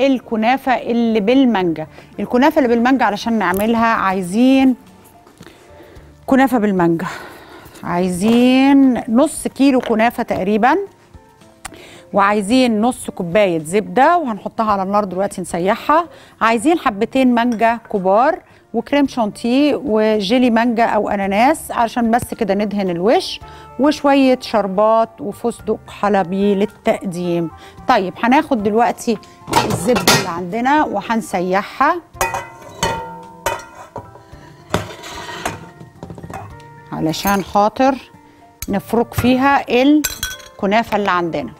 الكنافه اللي بالمانجا الكنافه اللي بالمانجا علشان نعملها عايزين كنافه بالمانجا عايزين نص كيلو كنافه تقريبا وعايزين نص كوبايه زبده وهنحطها على النار دلوقتي نسيحها عايزين حبتين مانجا كبار وكريم شانتيه وجيلي مانجا او اناناس علشان بس كده ندهن الوش وشويه شربات وفستق حلبي للتقديم طيب هناخد دلوقتي الزبده اللي عندنا وهنسيحها علشان خاطر نفرك فيها الكنافه اللي عندنا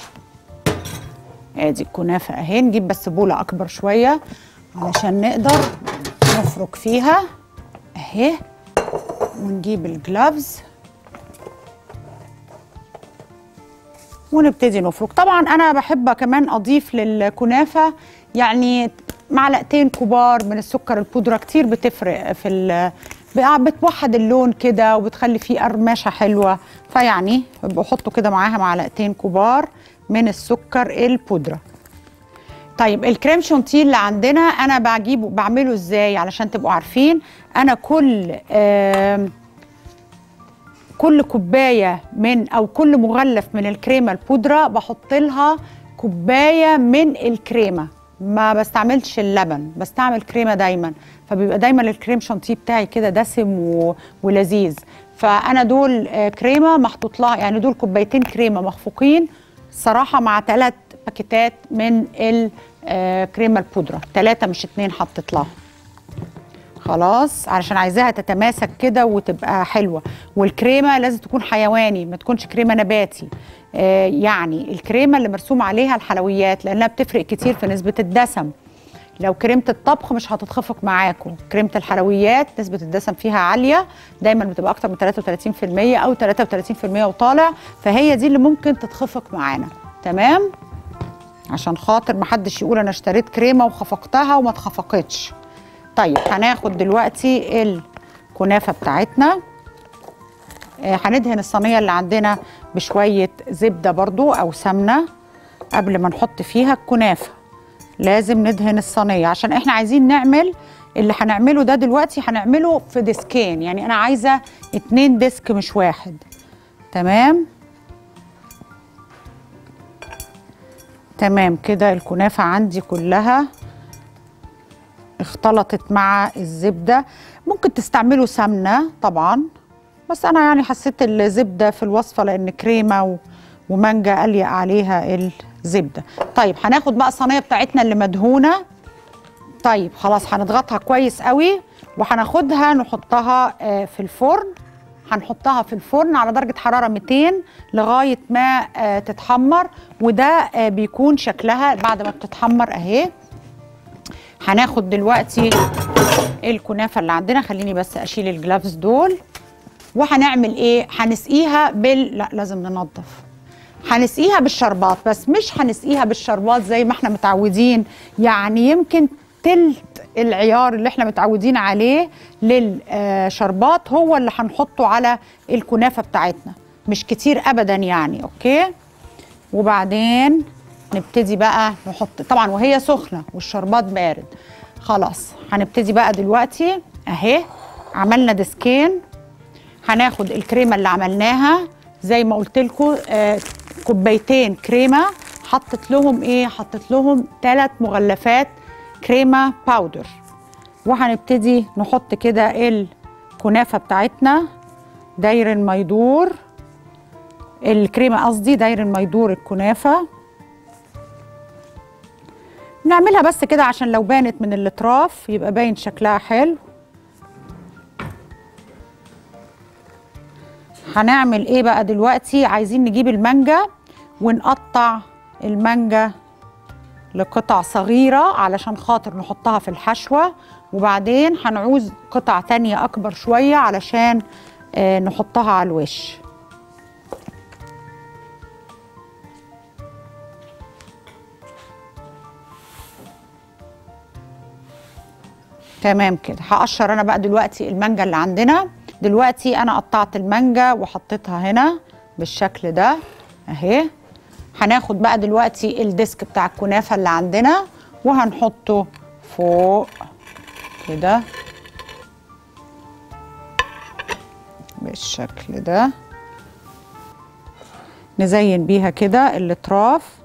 ادي الكنافه اهي نجيب بس بوله اكبر شويه علشان نقدر نفرك فيها اهي ونجيب الجلافز ونبتدي نفرك طبعا انا بحب كمان اضيف للكنافه يعني معلقتين كبار من السكر البودره كتير بتفرق في ال بتوحد اللون كده وبتخلي فيه قرمشه حلوه فيعني بحطوا كده معاها معلقتين كبار من السكر البودره طيب الكريم شانتيه اللي عندنا انا بجيبه بعمله ازاي علشان تبقوا عارفين انا كل آه كل كوبايه من او كل مغلف من الكريمه البودره بحط لها كوبايه من الكريمه ما بستعملش اللبن بستعمل كريمه دايما فبيبقى دايما الكريم شانتيه بتاعي كده دسم و... ولذيذ فانا دول آه كريمه محطوط لها يعني دول كوبايتين كريمه مخفوقين صراحه مع ثلاث باكيتات من الكريمه البودره ثلاثه مش اتنين حطيت لها خلاص علشان عايزاها تتماسك كده وتبقى حلوه والكريمه لازم تكون حيواني ما تكونش كريمه نباتي آه يعني الكريمه اللي مرسوم عليها الحلويات لانها بتفرق كتير في نسبه الدسم لو كريمه الطبخ مش هتتخفق معاكم كريمه الحلويات نسبه الدسم فيها عاليه دايما بتبقى اكتر من 33% او 33% وطالع فهي دي اللي ممكن تتخفق معانا تمام عشان خاطر محدش يقول انا اشتريت كريمه وخفقتها وما اتخفقتش طيب هناخد دلوقتي الكنافه بتاعتنا آه هندهن الصينيه اللي عندنا بشويه زبده برضو او سمنه قبل ما نحط فيها الكنافه لازم ندهن الصينيه عشان احنا عايزين نعمل اللي هنعمله ده دلوقتي هنعمله في ديسكين يعني انا عايزه اتنين ديسك مش واحد تمام تمام كده الكنافه عندي كلها اختلطت مع الزبده ممكن تستعملوا سمنه طبعا بس انا يعني حسيت الزبده في الوصفه لان كريمه و... ومانجا اليق عليها الزبده طيب هناخد بقى الصينيه بتاعتنا اللي مدهونه طيب خلاص هنضغطها كويس قوي وهناخدها نحطها في الفرن هنحطها في الفرن على درجه حراره 200 لغايه ما تتحمر وده بيكون شكلها بعد ما بتتحمر اهي هناخد دلوقتي الكنافه اللي عندنا خليني بس اشيل الجلافز دول وهنعمل ايه هنسقيها بال لا لازم ننظف هنسقيها بالشربات بس مش هنسقيها بالشربات زي ما احنا متعودين يعني يمكن تلت العيار اللي احنا متعودين عليه للشربات هو اللي هنحطه على الكنافه بتاعتنا مش كتير ابدا يعني اوكي وبعدين نبتدي بقى نحط طبعا وهي سخنه والشربات بارد خلاص هنبتدي بقى دلوقتي اهي عملنا ديسكين هناخد الكريمه اللي عملناها زي ما قلت لكم آه كوبايتين كريمه حطت لهم ايه حطت لهم ثلاث مغلفات كريمه باودر وهنبتدي نحط كده الكنافه بتاعتنا داير ما يدور الكريمه قصدي داير ما يدور الكنافه نعملها بس كده عشان لو بانت من الاطراف يبقى باين شكلها حلو هنعمل ايه بقى دلوقتي عايزين نجيب المانجا ونقطع المانجا لقطع صغيرة علشان خاطر نحطها في الحشوة وبعدين هنعوز قطع تانية أكبر شوية علشان آه نحطها على الوش تمام كده هقشر انا بقى دلوقتي المانجا اللي عندنا دلوقتي انا قطعت المانجا وحطيتها هنا بالشكل ده اهي هناخد بقى دلوقتي الديسك بتاع الكنافه اللي عندنا وهنحطه فوق كده بالشكل ده نزين بيها كده الاطراف